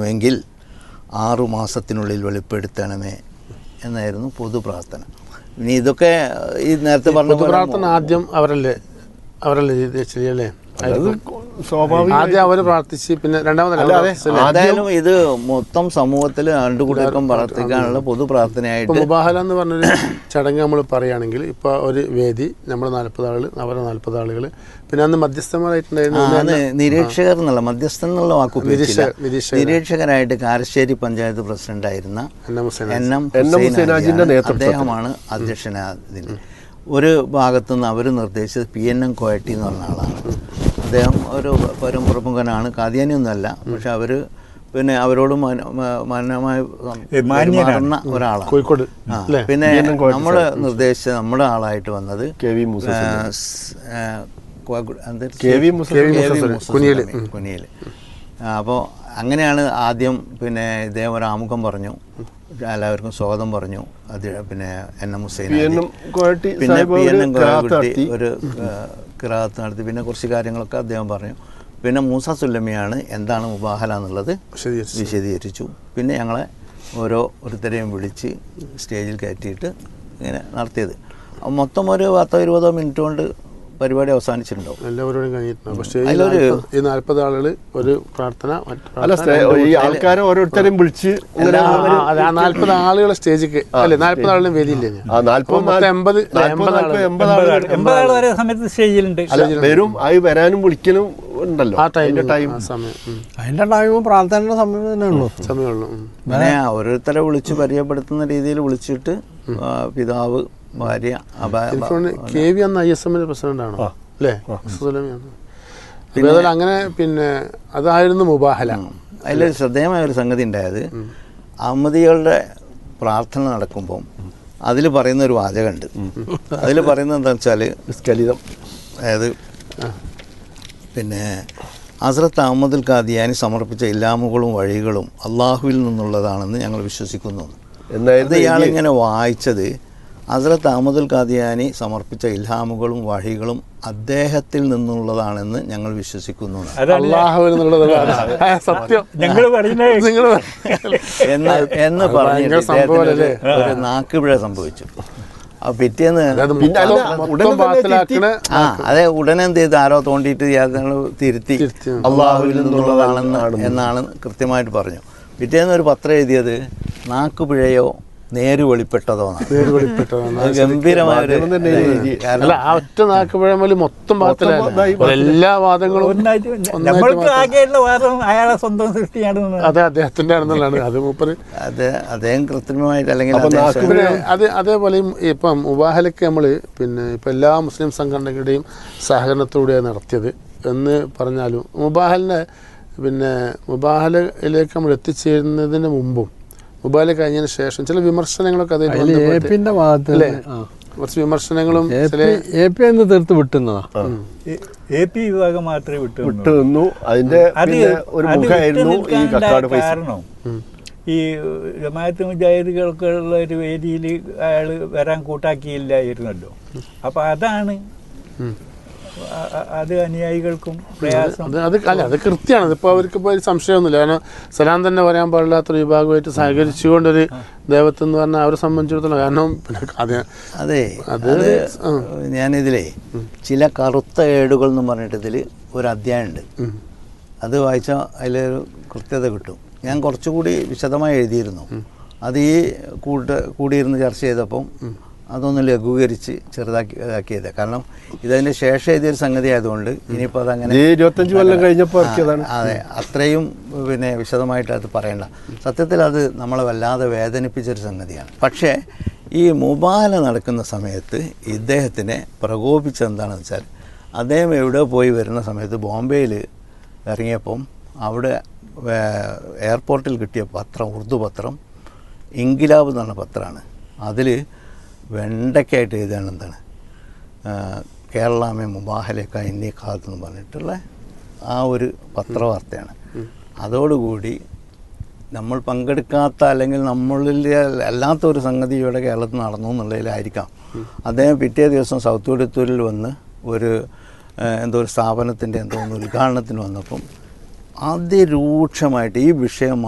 വെളിപ്പെടുത്തുന്നുവെങ്കിൽ ആറു മാസത്തിനുള്ളിൽ വെളിപ്പെടുത്തണമേ എന്നായിരുന്നു പൊതു പ്രാർത്ഥന ഇനി ഇതൊക്കെ ഈ നേരത്തെ പറഞ്ഞ പോലെ പ്രാർത്ഥന ആദ്യം അവരല്ലേ അവരല്ലേ ചെയ്ത് ചെയ്യല്ലേ അത് സ്വാഭാവിക ആദ്യം അവര് പ്രാർത്ഥിച്ച് പിന്നെ രണ്ടാമതല്ല അവര് പ്രാർത്ഥിച്ചല്ലേ? എന്തായാലും ഇത് മൊത്തം സമൂഹത്തിൽ രണ്ടു കൂട്ടർക്കും പ്രാർത്ഥിക്കാനുള്ള പൊതു ഇപ്പൊ പ്രാർത്ഥനയായിട്ട് മുബാഹല എന്ന് പറഞ്ഞൊരു ചടങ്ങ് നമ്മൾ പറയുകയാണെങ്കിൽ ഇപ്പൊ ഒരു വേദി നമ്മൾ നാല്പത് ആളുകൾ അവരെ നാൽപ്പത് ആളുകൾ പിന്നെ അന്ന് മധ്യസ്ഥന്മാരായിട്ടുണ്ടായിരുന്ന ആ, അത് നിരീക്ഷകർ എന്നുള്ള മധ്യസ്ഥൻ എന്നുള്ള വാക്ക് ഉപയോഗിച്ചില്ല നിരീക്ഷകർ- നിരീക്ഷകർ. നിരീക്ഷകരായിട്ട് കാരശ്ശേരി പഞ്ചായത്ത് പ്രസിഡന്റ് ആയിരുന്ന N M Hussain N M N M Hussain ഹുസൈനാജിന്റെ ആജിയാണ്. നേതൃത്വത്തിൽ. അദ്ദേഹമാണ് അധ്യക്ഷനായതിൽ ഒരു ഭാഗത്തു നിന്ന് അവർ നിർദ്ദേശിച്ചത് പി എൻ എം കോയട്ടി എന്ന് പറഞ്ഞ ആളാണ് അദ്ദേഹം ഒരു പരം പ്രമുഖനാണ് കാദ്യാനിയൊന്നുമല്ല പക്ഷെ അവർ പിന്നെ അവരോട് മാന- മ- മാന്യമായി പെരുമാറുന്ന ഒരാളാണ് കോഴിക്കോട് ആ, പിന്നെ നമ്മൾ നിർദ്ദേശിച്ച നമ്മുടെ ആളായിട്ട് വന്നത് കെ വി മൂസ ആ, സ്- ആ, കോയക്കു- എന്ത്? കെ വി മുസ കെ വി മുസഫർ, മുസഫർ കുനിയിൽ. സ്വാമി, കുനിയിൽ അപ്പോൾ അങ്ങനെയാണ് ആദ്യം പിന്നെ ഇദ്ദേഹം ഒരു ആമുഖം പറഞ്ഞു എല്ലാവർക്കും സ്വാഗതം പറഞ്ഞു അത് പിന്നെ N M Hussain P N M Koyatti പിന്നെ സാഹിബ് പി എൻ ഒരു എം ക്രാത്ത് കോയക്കുട്ടി നടത്തി. ഒരു കിറാത്ത് നടത്തി പിന്നെ കുറച്ച് കാര്യങ്ങളൊക്കെ അദ്ദേഹം പറഞ്ഞു പിന്നെ മൂസ സുല്ലമിയാണ് എന്താണ് മുബാഹല എന്നുള്ളത് വിശദീകരിച്ചു. വിശദീകരിച്ചു പിന്നെ ഞങ്ങളെ ഓരോ ഒരുത്തരെയും വിളിച്ച് സ്റ്റേജിൽ കയറ്റിയിട്ട് ഇങ്ങനെ നടത്തിയത് അപ്പോൾ മൊത്തം ഒരു പത്തോ ഇരുപതോ മിനിറ്റ് കൊണ്ട് പരിപാടി അവസാനിച്ചിട്ടുണ്ടാവും എല്ലാവരോടും കഴിഞ്ഞിട്ടുണ്ട് പക്ഷേ ഈ അതിലൊരു- നാൽപ്പത്- ഈ നാല്പത് ആളുകൾ ഒരു പ്രാർത്ഥന മറ്റു അല്ല പ്രാർത്ഥന, സ്റ്റേ- ഈ ആൾക്കാരെ ഓരോരുത്തരെയും വിളിച്ച് ഇങ്ങനെ ആ, ആ, അതെ, ആ നാല്പത് ആളുകളെ സ്റ്റേജിക്ക് അല്ലെ നാല്പത് ആളുകളും വേദിയില്ലേ ഞാൻ ആ നാല്പത് മൊത്തം എൺപത് നാല്പത് എൺപത് നാല്പത് ആളുകൾ. എൺപത് ആളുകൾ എൺപതാൾ വരെ സമയത്ത് സ്റ്റേജിലുണ്ട് അല്ല വരും അത് വരാനും വിളിക്കലും ഉണ്ടല്ലോ ആ ടൈം അതിന്റെ ടൈം ആ സമയം ഉം. അതിൻ്റെ ടൈമും പ്രാർത്ഥനയുടെ സമയം തന്നെ ഉള്ളൂ സമയമുള്ളൂ ഉം. പിന്നെ ഓരോരുത്തരെ വിളിച്ച് പരിചയപ്പെടുത്തുന്ന രീതിയിൽ വിളിച്ചിട്ട് ആ, പിതാവ് ഭാര്യ അബ- എനിക്ക് തോന്നുന്നു കെ വി അന്ന് ഐ എസ് എമ്മിന്റെ പ്രസിഡന്റ് ആണോ അല്ലേ സുലമിയാണ് അതേപോലെ അങ്ങനെ പിന്നെ അതായിരുന്നു മുബാഹല അതിലൊരു ശ്രദ്ധേയമായ ഒരു സംഗതി ഉണ്ടായത് അഹമ്മദികളുടെ പ്രാർത്ഥന നടക്കുമ്പം അതിൽ പറയുന്ന ഒരു വാചകമുണ്ട് അതിൽ പറയുന്നത് എന്താണെന്ന് വെച്ചാൽ സ്കലിതം അതായത് പിന്നെ ഹസ്രത്ത് അഹമ്മദുൽ ഖാദിയാനി സമർപ്പിച്ച ഇല്ലാമുകളും വഴികളും അള്ളാഹുവിൽ നിന്നുള്ളതാണെന്ന് ഞങ്ങൾ വിശ്വസിക്കുന്നു അത് എന്നായിരുന്നു ഇയാളിങ്ങനെ വായിച്ചത് ഹസ്രത്ത് അഹമ്മദുൽ ഖാദിയാനി സമർപ്പിച്ച ഇൽഹാമുകളും വഴികളും അദ്ദേഹത്തിൽ നിന്നുള്ളതാണെന്ന് ഞങ്ങൾ വിശ്വസിക്കുന്നു എന്ന്. അതാണ് അള്ളാഹു എന്നുള്ളത് ആ, സത്യം ഞങ്ങൾ പറയുന്നത് നിങ്ങൾ എന്ന് എന്ന് അത് പറഞ്ഞിട്ട് ഭയങ്കര സംഭവമല്ലേ? ഇദ്ദേഹത്തിന് ഒരു നാക്കുപിഴ സംഭവിച്ചു ആ പിറ്റേന്ന് പിന്നെ അല്ല, മൊത്തം ഉടനെ തന്നെ ബാത്തിലാക്കണ ആ അതെ ഉടനെ എന്ത് ചെയ്തു ആരോ തോണ്ടിയിട്ട് ഇയാൾ തിരുത്തി തിരുത്തി. അള്ളാഹുവിൽ നിന്നുള്ളതാണെന്ന് എന്നാണ് കൃത്യമായിട്ട് പറഞ്ഞു പിറ്റേന്ന് ഒരു പത്രം എഴുതിയത് നാക്കുപിഴയോ നേര് വെളിപ്പെട്ടതോ എന്നാണ്. പേര് വെളിപ്പെട്ടതാണ് അത് ഗംഭീരമായ ഒരു മാധ്യമം തന്നെ എഴുതി. കാരണം അല്ല ആ ഒറ്റ നാക്കുപഴമല് മൊത്തം ബാത്തിലാണ് ഇതായി എല്ലാ വാദങ്ങളും ഒന്നായിട്ട് ഒന്നായിട്ട് നമ്മൾക്ക് മാത്രം. ആകെയുള്ള വാദം അയാളെ സ്വന്തം സൃഷ്ടിയാണ് അതെ അദ്ദേഹത്തിന്റെ ആണെന്നുള്ളതാണ് അത് മൂപ്പര് അത് അദ്ദേഹം കൃത്രിമമായിട്ട് അല്ലെങ്കിൽ അപ്പൊ അദ്ദേഹം നാക്ക് പിന്നെ അത് അതേപോലെ ഈ ഇപ്പം മുബാഹലക്ക് നമ്മൾ പിന്നെ ഇപ്പം എല്ലാ മുസ്ലിം സംഘടനകളുടെയും സഹകരണത്തോടെയാണ് നടത്തിയത് എന്ന് പറഞ്ഞാലും മുബാഹലിനെ പിന്നെ മുബാഹലയിലേക്ക് നമ്മൾ എത്തിച്ചേരുന്നതിന് മുമ്പും മുബാഹല കഴിഞ്ഞതിന് ശേഷം ചില വിമർശനങ്ങളൊക്കെ അതിൽ അതിൽ എ പിന്റെ ഭാഗത്ത് അല്ലേ? ആ. കുറച്ച് വിമർശനങ്ങളും എ ചില പി എ പി എന്ന് തീർത്ത് വിട്ടുന്നതാ എ പി വിഭാഗം മാത്രമേ വിട്ടു വിട്ടു നിന്നു അതിന്റെ അത് പിന്നെ ഒരു അത് മുഖമായിരുന്നു വിട്ടു ഈ നിൽക്കാനുണ്ടായ കക്കാട് പൈസ കാരണം ഈ ജമാഅത്ത് മുജാഹിദുകൾക്കുള്ള ഒരു വേദിയിൽ അയാൾ വരാൻ കൂട്ടാക്കിയില്ലായിരുന്നല്ലോ അപ്പൊ അതാണ് അ- അ- അത് അനുയായികൾക്കും പ്രയാസം അത് അത് അല്ല അത് കൃത്യമാണ് അതിപ്പോൾ അവർക്ക് ഇപ്പോൾ ഒരു സംശയമൊന്നുമില്ല കാരണം സലാം തന്നെ പറയാൻ പാടില്ലാത്തൊരു വിഭാഗമായിട്ട് സഹകരിച്ചുകൊണ്ടൊരു ദൈവത്തെ എന്ന് പറഞ്ഞാൽ അവരെ സംബന്ധിച്ചിടത്തോളം കാരണം പിന്നെ അത് അതെ അത് അത് ആ. ഞാനിതിലേ ചില കറുത്ത ഏടുകൾ എന്ന് പറഞ്ഞിട്ട് ഇതിൽ ഒരു അധ്യായമുണ്ട് ഉം. അത് വായിച്ചാൽ അതിലൊരു കൃത്യത കിട്ടും ഞാൻ കുറച്ചുകൂടി വിശദമായി എഴുതിയിരുന്നു അത് ഈ കൂട്ട കൂടിയിരുന്ന് ചർച്ച ചെയ്തപ്പം അതൊന്ന് ലഘൂകരിച്ച് ചെറുതാക്കി ഇതാക്കിയത് കാരണം ഇതതിൻ്റെ ശേഷം എഴുതിയൊരു സംഗതി ആയതുകൊണ്ട് ഇനിയിപ്പോൾ അതങ്ങനെ ഇത് ഇരുപത്തഞ്ച് കൊല്ലം കഴിഞ്ഞപ്പോൾ ഇറക്കിയതാണ് ആ, അതെ അത്രയും പിന്നെ വിശദമായിട്ട് അത് പറയണ്ട സത്യത്തിൽ അത് നമ്മളെ വല്ലാതെ വേദനിപ്പിച്ചൊരു സംഗതിയാണ് പക്ഷേ ഈ മുബാല നടക്കുന്ന സമയത്ത് ഇദ്ദേഹത്തിനെ പ്രകോപിച്ചത് എന്താണെന്ന് വെച്ചാൽ അദ്ദേഹം എവിടെ പോയി വരുന്ന സമയത്ത് ബോംബെയിൽ ഇറങ്ങിയപ്പം അവിടെ വേ- എയർപോർട്ടിൽ കിട്ടിയ പത്രം ഉറുദു പത്രം ഇൻകിലാബ് എന്ന് പറഞ്ഞ പത്രമാണ് അതിൽ വെണ്ടയ്ക്കായിട്ട് എഴുതുകയാണ് എന്താണ് ആ, കേരളമേ മുബാഹലേക്ക എന്നീ കാലത്ത് എന്ന് പറഞ്ഞിട്ടുള്ള ആ ഒരു പത്രവാർത്തയാണ് അതോടുകൂടി നമ്മൾ പങ്കെടുക്കാത്ത അല്ലെങ്കിൽ നമ്മളിൽ അല്ലാത്ത ഒരു സംഗതി ഇവിടെ കേരളത്തിൽ നടന്നു എന്നുള്ളതിലായിരിക്കാം അദ്ദേഹം പിറ്റേ ദിവസം സൗത്ത് കൊടിയത്തൂരിൽ വന്ന് ഒരു ആ, എന്തോ ഒരു സ്ഥാപനത്തിൻ്റെ എന്തോ ഒന്ന് ഉദ്ഘാടനത്തിന് വന്നപ്പം അതിരൂക്ഷമായിട്ട് ഈ വിഷയം